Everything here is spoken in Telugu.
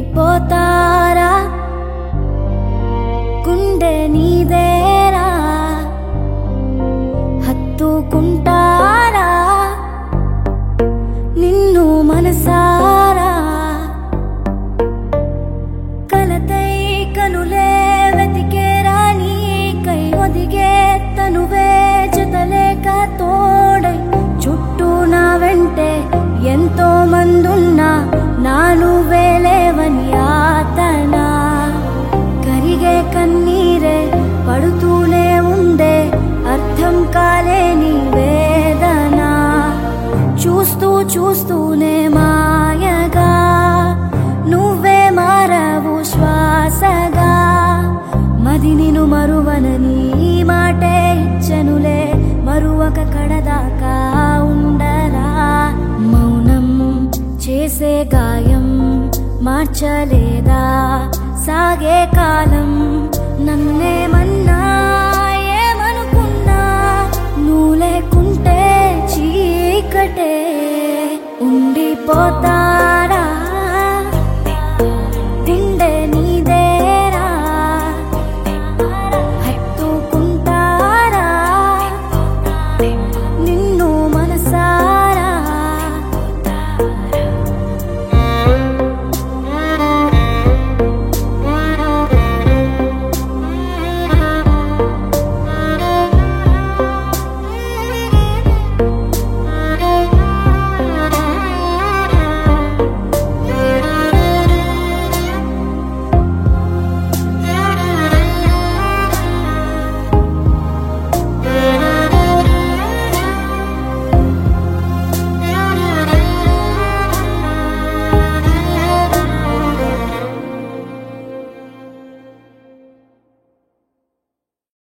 పోతారా గుండె నీదేరా హత్తుకుంటారా నిన్ను మనసారా కలతై కనులే వెతికేరా నీకై ఒదిగే తనువే జతలేక తోడై చుట్టూ నా వెంటే ఎంతో మందున్నా నాను వేలేవని ఆతనా కరిగే కన్నీరే పడుతూనే ఉందే అర్థం కాలేని వేదన చూస్తూ చూస్తూనే మాయగా నువ్వే మారవు శ్వాసగా మది నిను మరువనని మాటే ఇచ్చనులే మరువక కడదాకా ఉండరా మౌనం చేసే గాయం మార్చలేదా